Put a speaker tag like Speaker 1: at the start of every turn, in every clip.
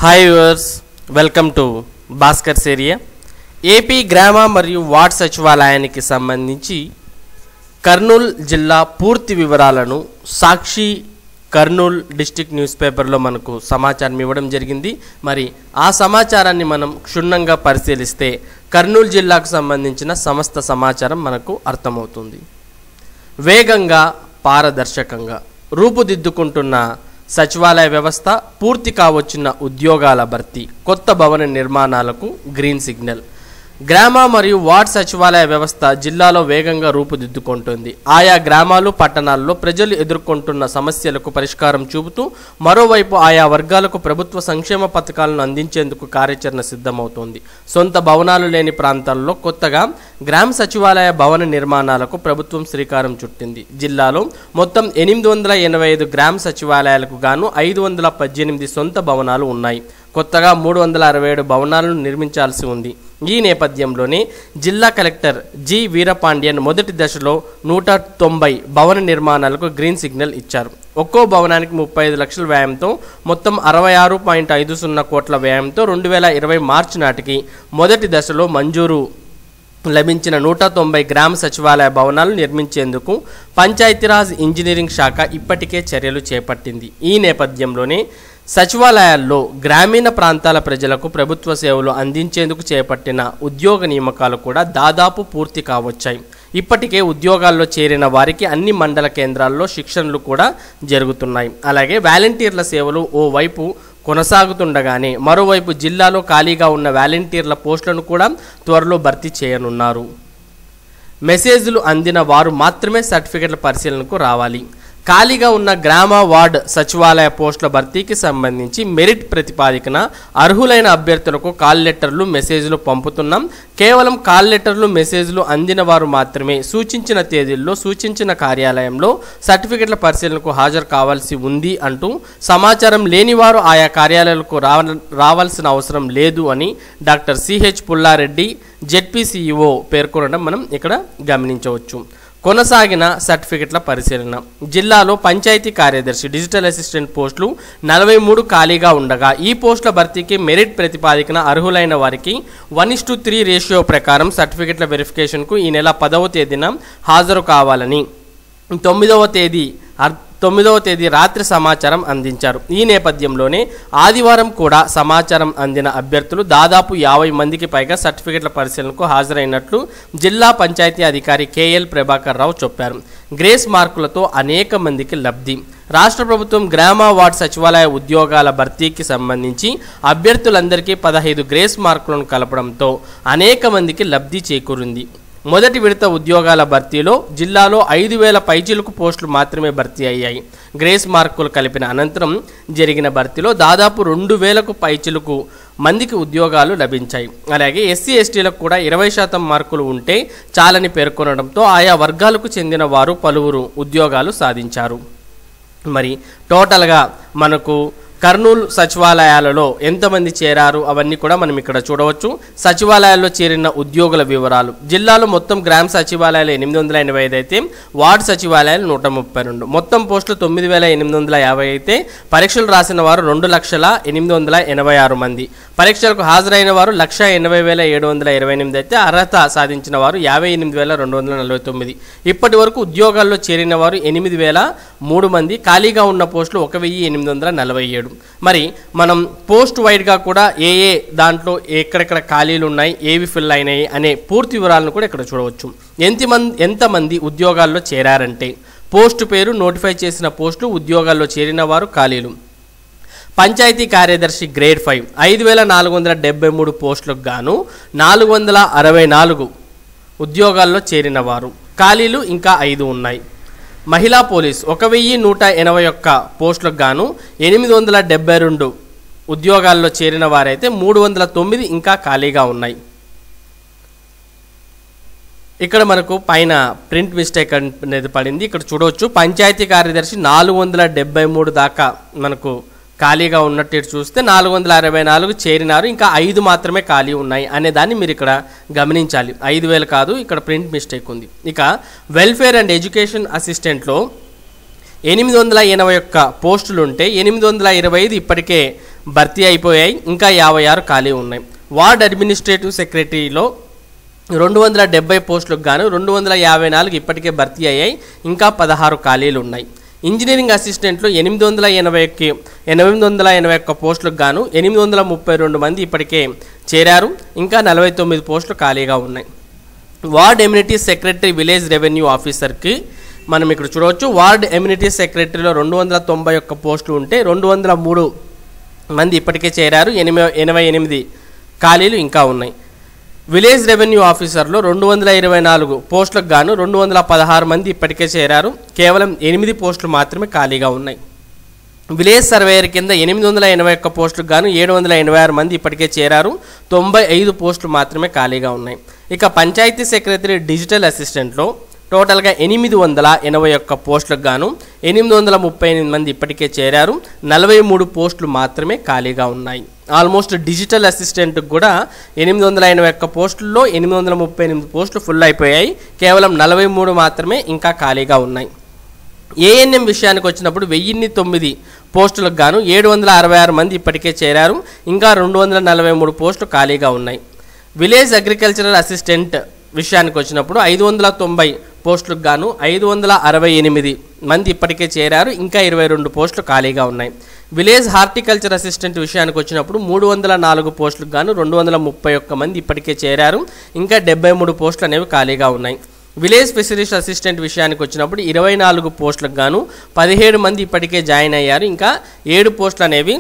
Speaker 1: hi viewers welcome to Bhaskar's area AP గ్రామ మరియు ward సచివాలయానికి సంబంధించి కర్నూలు జిల్లా పూర్తి వివరాలను సాక్షి కర్నూలు డిస్టిక్ న్యూస్ పేపర్లో మనకు సమాచారం ఇవ్వడం జరిగింది మరి ఆ సమాచారాన్ని మనం క్షుణ్ణంగా పరిశీలిస్తే కర్నూలు జిల్లాకు సంబంధించిన సమస్త సమాచారం మనకు అర్థమవుతుంది వేగంగా పారదర్శకంగా రూపుదిద్దుకుంటున్న సచివాలయ వ్యవస్థ పూర్తి కావచ్చిన ఉద్యోగాల భర్తీ కొత్త భవన నిర్మాణాలకు గ్రీన్ సిగ్నల్ గ్రామ మరియు వార్డ్ సచివాలయ వ్యవస్థ జిల్లాలో వేగంగా రూపుదిద్దుకుంటుంది ఆయా గ్రామాలు పట్టణాల్లో ప్రజలు ఎదుర్కొంటున్న సమస్యలకు పరిష్కారం చూపుతూ మరోవైపు ఆయా వర్గాలకు ప్రభుత్వ సంక్షేమ పథకాలను అందించేందుకు కార్యాచరణ సిద్ధమవుతోంది సొంత భవనాలు లేని ప్రాంతాల్లో కొత్తగా గ్రామ సచివాలయ భవన నిర్మాణాలకు ప్రభుత్వం శ్రీకారం చుట్టింది జిల్లాలో మొత్తం ఎనిమిది వందల ఎనభై ఐదు గ్రామ సచివాలయాలకు గాను ఐదు వందల పద్దెనిమిది సొంత భవనాలు ఉన్నాయి కొత్తగా మూడు వందల అరవై ఏడు భవనాలను నిర్మించాల్సి ఉంది ఈ నేపథ్యంలోనే జిల్లా కలెక్టర్ జి వీరపాండ్యన్ మొదటి దశలో నూట తొంభై భవన నిర్మాణాలకు గ్రీన్ సిగ్నల్ ఇచ్చారు ఒక్కో భవనానికి ముప్పై ఐదు లక్షల వ్యయంతో మొత్తం అరవై ఆరు పాయింట్ ఐదు సున్నా కోట్ల వ్యయంతో రెండు వేల ఇరవై మార్చి నాటికి మొదటి దశలో మంజూరు లభించిన నూట తొంభై గ్రామ సచివాలయ భవనాలు నిర్మించేందుకు పంచాయతీరాజ్ ఇంజనీరింగ్ శాఖ ఇప్పటికే చర్యలు చేపట్టింది ఈ నేపథ్యంలోనే సచివాలయాల్లో గ్రామీణ ప్రాంతాల ప్రజలకు ప్రభుత్వ సేవలు అందించేందుకు చేపట్టిన ఉద్యోగ నియామకాలు కూడా దాదాపు పూర్తి కావచ్చాయి ఇప్పటికే ఉద్యోగాల్లో చేరిన వారికి అన్ని మండల కేంద్రాల్లో శిక్షణలు కూడా జరుగుతున్నాయి అలాగే వాలంటీర్ల సేవలు ఓవైపు కొనసాగుతుండగానే మరోవైపు జిల్లాలో ఖాళీగా ఉన్న వాలంటీర్ల పోస్టులను కూడా త్వరలో భర్తీ చేయనున్నారు మెసేజ్లు అందిన వారు మాత్రమే సర్టిఫికెట్ల పరిశీలనకు రావాలి ఖాళీగా ఉన్న గ్రామ వార్డ్ సచివాలయ పోస్టుల భర్తీకి సంబంధించి మెరిట్ ప్రతిపాదికన అర్హులైన అభ్యర్థులకు కాల్ లెటర్లు మెసేజ్లు పంపుతున్నాం కేవలం కాల్ లెటర్లు మెసేజ్లు అందిన వారు మాత్రమే సూచించిన తేదీల్లో సూచించిన కార్యాలయంలో సర్టిఫికెట్ల పరిశీలనకు హాజరు కావాల్సి ఉంది అంటూ సమాచారం లేని వారు ఆయా కార్యాలయాలకు రావ రావాల్సిన అవసరం లేదు అని డాక్టర్ సిహెచ్ పుల్లారెడ్డి జెడ్పీసీఈఓ పేర్కొనడం మనం ఇక్కడ గమనించవచ్చు కొనసాగిన సర్టిఫికెట్ల పరిశీలన జిల్లాలో పంచాయతీ కార్యదర్శి డిజిటల్ అసిస్టెంట్ పోస్టులు నలభై మూడు ఖాళీగా ఉండగా ఈ పోస్టుల భర్తీకి మెరిట్ ప్రతిపాదికన అర్హులైన వారికి one is to three ratio ప్రకారం సర్టిఫికెట్ల వెరిఫికేషన్కు ఈ నెల పదవ తేదీన హాజరు కావాలని తొమ్మిదవ తేదీ అర్ తొమ్మిదవ తేదీ రాత్రి సమాచారం అందించారు ఈ నేపథ్యంలోనే ఆదివారం కూడా సమాచారం అందిన అభ్యర్థులు దాదాపు యాభై మందికి పైగా సర్టిఫికెట్ల పరిశీలనకు హాజరైనట్లు జిల్లా పంచాయతీ అధికారి కేఎల్ ప్రభాకర్ రావు చెప్పారు గ్రేస్ మార్కులతో అనేక మందికి లబ్ధి రాష్ట్ర ప్రభుత్వం గ్రామ వార్డ్ సచివాలయ ఉద్యోగాల భర్తీకి సంబంధించి అభ్యర్థులందరికీ పదహైదు గ్రేస్ మార్కులను కలపడంతో అనేక మందికి లబ్ధి చేకూరింది మొదటి విడత ఉద్యోగాల భర్తీలో జిల్లాలో ఐదు వేల పైచిలుకు పోస్టులు మాత్రమే భర్తీ అయ్యాయి గ్రేస్ మార్కులు కలిపిన అనంతరం జరిగిన భర్తీలో దాదాపు రెండు వేలకు పైచిలుకు మందికి ఉద్యోగాలు లభించాయి అలాగే ఎస్సీ ఎస్టీలకు కూడా ఇరవై శాతం మార్కులు ఉంటే చాలని పేర్కొనడంతో ఆయా వర్గాలకు చెందిన వారు పలువురు ఉద్యోగాలు సాధించారు మరి టోటల్గా మనకు కర్నూలు సచివాలయాలలో ఎంతమంది చేరారు అవన్నీ కూడా మనం ఇక్కడ చూడవచ్చు సచివాలయాల్లో చేరిన ఉద్యోగుల వివరాలు జిల్లాలో మొత్తం గ్రామ సచివాలయాలు ఎనిమిది వందల ఎనభై ఐదు అయితే వార్డు సచివాలయాలు నూట ముప్పై రెండు మొత్తం పోస్టులు తొమ్మిది వేల ఎనిమిది వందల యాభై అయితే పరీక్షలు రాసిన వారు రెండు లక్షల ఎనిమిది వందల ఎనభై ఆరు మంది పరీక్షలకు హాజరైన వారు లక్ష ఎనభై వేల ఏడు వందల ఇరవై ఎనిమిది అయితే అర్హత సాధించిన వారు యాభై ఎనిమిది వేల రెండు వందల నలభై తొమ్మిది ఇప్పటి వరకు ఉద్యోగాల్లో చేరిన వారు ఎనిమిది వేల మూడు మంది ఖాళీగా ఉన్న పోస్టులు ఒక వెయ్యి ఎనిమిది వందల నలభై ఏడు మరి మనం పోస్ట్ వైడ్గా కూడా ఏ ఏ దాంట్లో ఎక్కడెక్కడ ఖాళీలు ఉన్నాయి ఏవి ఫిల్ అయినాయి అనే పూర్తి వివరాలను కూడా ఇక్కడ చూడవచ్చు ఎంతమంది ఎంతమంది ఉద్యోగాల్లో చేరారంటే పోస్టు పేరు నోటిఫై చేసిన పోస్టులు ఉద్యోగాల్లో చేరిన వారు ఖాళీలు పంచాయతీ కార్యదర్శి గ్రేడ్ ఫైవ్ ఐదు వేల నాలుగు వందల డెబ్బై మూడు పోస్టులకు గాను నాలుగు వందల అరవై నాలుగు ఉద్యోగాల్లో చేరిన వారు ఖాళీలు ఇంకా ఐదు ఉన్నాయి మహిళా పోలీస్ ఒక వెయ్యి నూట ఎనభై ఒక్క పోస్టులకు గాను ఎనిమిది వందల డెబ్బై రెండు ఉద్యోగాల్లో చేరిన వారైతే మూడు వందల తొమ్మిది ఇంకా ఖాళీగా ఉన్నాయి ఇక్కడ మనకు పైన ప్రింట్ మిస్టేక్ అనేది పడింది ఇక్కడ చూడవచ్చు పంచాయతీ కార్యదర్శి నాలుగు వందల డెబ్బై మూడు దాకా మనకు ఖాళీగా ఉన్నట్టు ఇటు చూస్తే నాలుగు వందల అరవై నాలుగు చేరినారు ఇంకా ఐదు మాత్రమే ఖాళీ ఉన్నాయి అనే దాన్ని మీరు ఇక్కడ గమనించాలి ఐదు వేలు కాదు ఇక్కడ ప్రింట్ మిస్టేక్ ఉంది ఇక వెల్ఫేర్ అండ్ ఎడ్యుకేషన్ అసిస్టెంట్లో ఎనిమిది వందల ఎనభై ఒక్క పోస్టులు ఉంటే ఎనిమిది వందల ఇరవై ఐదు ఇప్పటికే భర్తీ అయిపోయాయి ఇంకా యాభై ఆరు ఖాళీ ఉన్నాయి వార్డ్ అడ్మినిస్ట్రేటివ్ సెక్రటరీలో రెండు వందల డెబ్బై పోస్టులకు గాను రెండు వందల యాభై నాలుగు ఇప్పటికే భర్తీ అయ్యాయి ఇంకా పదహారు ఖాళీలు ఉన్నాయి ఇంజనీరింగ్ అసిస్టెంట్లు ఎనిమిది వందల ఎనభైకి ఎనిమిది వందల ఎనభై ఒక్క పోస్టులకు గాను ఎనిమిది వందల ముప్పై రెండు మంది ఇప్పటికే చేరారు ఇంకా నలభై తొమ్మిది పోస్టులు ఖాళీగా ఉన్నాయి ward amenity secretary village revenue ఆఫీసర్కి మనం ఇక్కడ చూడవచ్చు వార్డ్ ఎమ్యూనిటీ సెక్రటరీలో రెండు వందల తొంభై ఒక్క పోస్టులు ఉంటే రెండు వందల మూడు మంది ఇప్పటికే చేరారు ఎనిమిది ఎనభై ఎనిమిది ఖాళీలు ఇంకా ఉన్నాయి విలేజ్ రెవెన్యూ ఆఫీసర్లో రెండు వందల ఇరవై నాలుగు పోస్టులకు గాను రెండు వందల పదహారు మంది ఇప్పటికే చేరారు కేవలం ఎనిమిది పోస్టులు మాత్రమే ఖాళీగా ఉన్నాయి విలేజ్ సర్వేయర్ కింద ఎనిమిది వందల ఎనభై ఒక్క పోస్టులకు గాను ఏడు వందల ఎనభై ఆరు మంది ఇప్పటికే చేరారు తొంభై ఐదు పోస్టులు మాత్రమే ఖాళీగా ఉన్నాయి ఇక పంచాయతీ సెక్రటరీ డిజిటల్ అసిస్టెంట్లో టోటల్గా ఎనిమిది వందల ఎనభై ఒక్క పోస్టులకు గాను ఎనిమిది వందల ముప్పై ఎనిమిది మంది ఇప్పటికే చేరారు నలభై మూడు పోస్టులు మాత్రమే ఖాళీగా ఉన్నాయి ఆల్మోస్ట్ డిజిటల్ అసిస్టెంట్కి కూడా ఎనిమిది వందల ఎనభై ఒక్క పోస్టుల్లో ఎనిమిది వందల ముప్పై ఎనిమిది పోస్టులు ఫుల్ అయిపోయాయి కేవలం నలభై మూడు మాత్రమే ఇంకా ఖాళీగా ఉన్నాయి ఏఎన్ఎం విషయానికి వచ్చినప్పుడు వెయ్యిన్ని తొమ్మిది పోస్టులకు గాను ఏడు వందల అరవై ఆరు మంది ఇప్పటికే చేరారు ఇంకా రెండు వందల నలభై మూడు పోస్టులు ఖాళీగా ఉన్నాయి విలేజ్ అగ్రికల్చరల్ అసిస్టెంట్ విషయానికి వచ్చినప్పుడు ఐదు వందల తొంభై పోస్టులకు గాను ఐదు వందల అరవై ఎనిమిది మంది ఇప్పటికే చేరారు ఇంకా ఇరవై రెండు పోస్టులు ఖాళీగా ఉన్నాయి విలేజ్ హార్టికల్చర్ అసిస్టెంట్ విషయానికి వచ్చినప్పుడు మూడు వందల నాలుగు పోస్టులకు గాను రెండు వందల ముప్పై ఒక్క మంది ఇప్పటికే చేరారు ఇంకా డెబ్బై మూడు పోస్టులు అనేవి ఖాళీగా ఉన్నాయి విలేజ్ స్పెషలిస్ట్ అసిస్టెంట్ విషయానికి వచ్చినప్పుడు ఇరవై నాలుగు పోస్టులకు గాను పదిహేడు మంది ఇప్పటికే జాయిన్ అయ్యారు ఇంకా ఏడు పోస్టులు అనేవి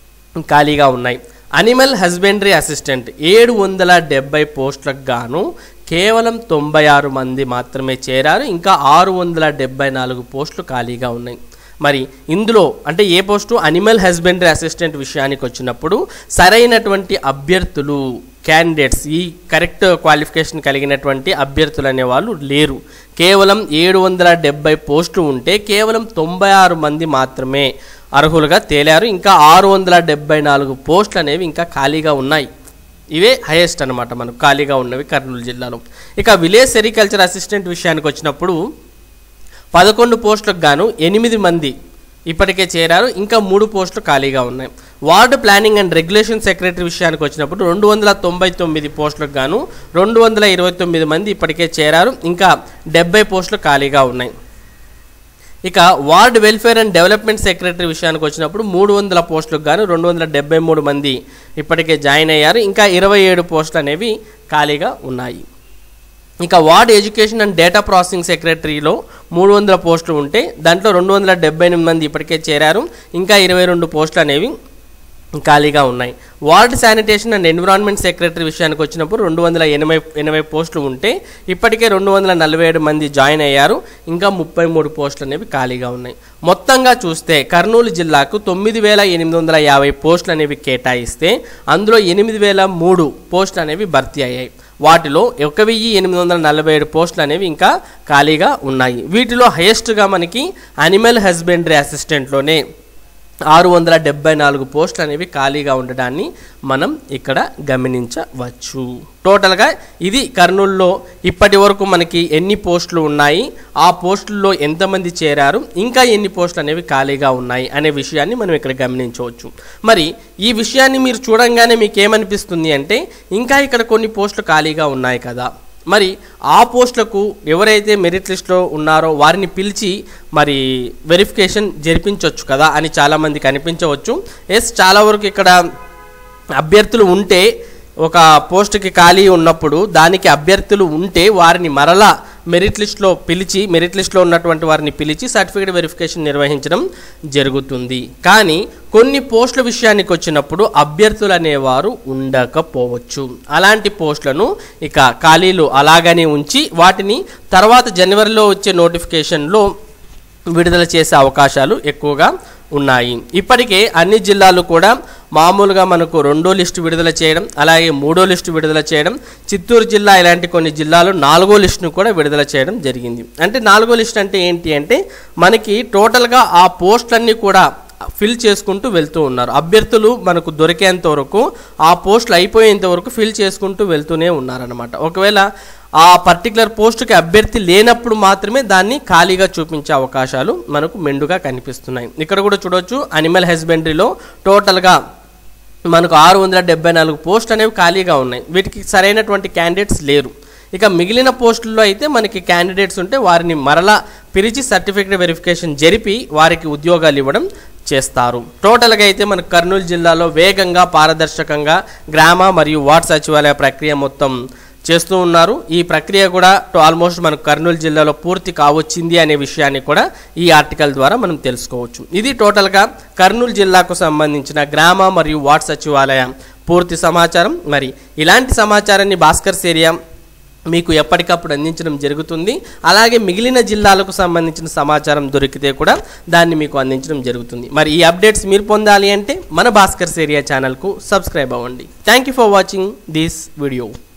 Speaker 1: ఖాళీగా ఉన్నాయి అనిమల్ హస్బెండరీ అసిస్టెంట్ ఏడు వందల డెబ్బై పోస్టులకు గాను కేవలం తొంభై ఆరు మంది మాత్రమే చేరారు ఇంకా ఆరు వందల డెబ్బై నాలుగు పోస్టులు ఖాళీగా ఉన్నాయి మరి ఇందులో అంటే ఏ పోస్టు అనిమల్ హస్బెండరీ అసిస్టెంట్ విషయానికి వచ్చినప్పుడు సరైనటువంటి అభ్యర్థులు క్యాండిడేట్స్ ఈ కరెక్ట్ క్వాలిఫికేషన్ కలిగినటువంటి అభ్యర్థులు అనేవాళ్ళు లేరు కేవలం ఏడు వందల డెబ్బై పోస్టులు ఉంటే కేవలం తొంభై ఆరు మంది మాత్రమే అర్హులుగా తేలారు ఇంకా ఆరు వందల డెబ్బై నాలుగు పోస్టులు అనేవి ఇంకా ఖాళీగా ఉన్నాయి ఇవే హైయెస్ట్ అనమాట మనకు ఖాళీగా ఉన్నవి కర్నూలు జిల్లాలో ఇక విలేజ్ సెరికల్చర్ అసిస్టెంట్ విషయానికి వచ్చినప్పుడు పదకొండు పోస్టులకు గాను ఎనిమిది మంది ఇప్పటికే చేరారు ఇంకా మూడు పోస్టులు ఖాళీగా ఉన్నాయి ward planning and regulation secretary విషయానికి వచ్చినప్పుడు రెండు వందల తొంభై తొమ్మిది పోస్టులకు గాను రెండు వందల ఇరవై తొమ్మిది మంది ఇప్పటికే చేరారు ఇంకా డెబ్బై పోస్టులు ఖాళీగా ఉన్నాయి ఇక ward welfare and development secretary విషయానికి వచ్చినప్పుడు మూడు వందల పోస్టులకు గాను రెండు వందల డెబ్బై మూడు మంది ఇప్పటికే జాయిన్ అయ్యారు ఇంకా ఇరవై ఏడు పోస్టులు అనేవి ఖాళీగా ఉన్నాయి ఇక ward education and data processing సెక్రటరీలో మూడు వందల పోస్టులు ఉంటే దాంట్లో రెండు వందల డెబ్బై ఎనిమిది మంది ఇప్పటికే చేరారు ఇంకా ఇరవై రెండు పోస్టులు అనేవి ఖాళీగా ఉన్నాయి ward sanitation and environment secretary విషయానికి వచ్చినప్పుడు రెండు వందల ఎనభై ఎనభై పోస్టులు ఉంటే ఇప్పటికే రెండు వందల నలభై ఏడు మంది జాయిన్ అయ్యారు ఇంకా ముప్పై మూడు పోస్టులు అనేవి ఖాళీగా ఉన్నాయి మొత్తంగా చూస్తే కర్నూలు జిల్లాకు తొమ్మిది వేల ఎనిమిది వందల యాభై పోస్టులు అనేవి కేటాయిస్తే అందులో ఎనిమిది వేల మూడు పోస్టులు అనేవి భర్తీ అయ్యాయి వాటిలో ఒక వెయ్యి ఎనిమిది వందల నలభై ఏడు పోస్టులు అనేవి ఇంకా ఖాళీగా ఉన్నాయి వీటిలో హైయెస్ట్గా మనకి అనిమల్ హస్బెండరీ అసిస్టెంట్లోనే ఆరు వందల డెబ్బై నాలుగు పోస్టులు అనేవి ఖాళీగా ఉండడాన్ని మనం ఇక్కడ గమనించవచ్చు టోటల్గా ఇది కర్నూలులో ఇప్పటి వరకు మనకి ఎన్ని పోస్టులు ఉన్నాయి ఆ పోస్టుల్లో ఎంతమంది చేరారు ఇంకా ఎన్ని పోస్టులు అనేవి ఖాళీగా ఉన్నాయి అనే విషయాన్ని మనం ఇక్కడ గమనించవచ్చు మరి ఈ విషయాన్ని మీరు చూడంగానే మీకు ఏమనిపిస్తుంది అంటే ఇంకా ఇక్కడ కొన్ని పోస్టులు ఖాళీగా ఉన్నాయి కదా మరి ఆ పోస్టులకు ఎవరైతే మెరిట్ లిస్ట్లో ఉన్నారో వారిని పిలిచి మరి వెరిఫికేషన్ జరిపించవచ్చు కదా అని చాలామందికి అనిపించవచ్చు ఎస్ చాలా వరకు ఇక్కడ అభ్యర్థులు ఉంటే ఒక పోస్ట్కి ఖాళీ ఉన్నప్పుడు దానికి అభ్యర్థులు ఉంటే వారిని మరలా మెరిట్ లిస్ట్లో పిలిచి మెరిట్ లిస్ట్లో ఉన్నటువంటి వారిని పిలిచి సర్టిఫికేట్ వెరిఫికేషన్ నిర్వహించడం జరుగుతుంది కానీ కొన్ని పోస్టుల విషయానికి వచ్చినప్పుడు అభ్యర్థులు అనేవారు ఉండకపోవచ్చు అలాంటి పోస్టులను ఇక ఖాళీలు అలాగనే ఉంచి వాటిని తర్వాత జనవరిలో వచ్చే నోటిఫికేషన్లో విడుదల చేసే అవకాశాలు ఎక్కువగా ఉన్నాయి ఇప్పటికే అన్ని జిల్లాలు కూడా మామూలుగా మనకు రెండో లిస్టు విడుదల చేయడం అలాగే మూడో లిస్టు విడుదల చేయడం చిత్తూరు జిల్లా ఇలాంటి కొన్ని జిల్లాలు నాలుగో లిస్టును కూడా విడుదల చేయడం జరిగింది అంటే నాలుగో లిస్ట్ అంటే ఏంటి అంటే మనకి టోటల్గా ఆ పోస్టులన్నీ కూడా ఫిల్ చేసుకుంటూ వెళ్తూ ఉన్నారు అభ్యర్థులు మనకు దొరికేంత వరకు ఆ పోస్టులు అయిపోయేంత వరకు ఫిల్ చేసుకుంటూ వెళ్తూనే ఉన్నారనమాట ఒకవేళ ఆ పర్టికులర్ పోస్టుకి అభ్యర్థి లేనప్పుడు మాత్రమే దాన్ని ఖాళీగా చూపించే అవకాశాలు మనకు మెండుగా కనిపిస్తున్నాయి ఇక్కడ కూడా చూడొచ్చు అనిమల్ హస్బెండరీలో టోటల్గా మనకు ఆరు వందల డెబ్బై నాలుగు పోస్ట్ అనేవి ఖాళీగా ఉన్నాయి వీటికి సరైనటువంటి క్యాండిడేట్స్ లేరు ఇక మిగిలిన పోస్టుల్లో అయితే మనకి క్యాండిడేట్స్ ఉంటే వారిని మరలా పిలిచి సర్టిఫికేట్ వెరిఫికేషన్ జరిపి వారికి ఉద్యోగాలు ఇవ్వడం చేస్తారు టోటల్గా అయితే మన కర్నూలు జిల్లాలో వేగంగా పారదర్శకంగా గ్రామ మరియు వార్డ్ సచివాలయ ప్రక్రియ మొత్తం చేస్తూ ఉన్నారు ఈ ప్రక్రియ కూడా ఆల్మోస్ట్ మనకు కర్నూలు జిల్లాలో పూర్తి కావచ్చింది అనే విషయాన్ని కూడా ఈ ఆర్టికల్ ద్వారా మనం తెలుసుకోవచ్చు ఇది టోటల్గా కర్నూలు జిల్లాకు సంబంధించిన గ్రామ మరియు వార్డ్ సచివాలయ పూర్తి సమాచారం మరి ఇలాంటి సమాచారాన్ని భాస్కర్ ఏరియా మీకు ఎప్పటికప్పుడు అందించడం జరుగుతుంది అలాగే మిగిలిన జిల్లాలకు సంబంధించిన సమాచారం దొరికితే కూడా దాన్ని మీకు అందించడం జరుగుతుంది మరి ఈ అప్డేట్స్ మీరు పొందాలి అంటే మన భాస్కర్స్ ఏరియా ఛానల్కు సబ్స్క్రైబ్ అవ్వండి thank you for watching this video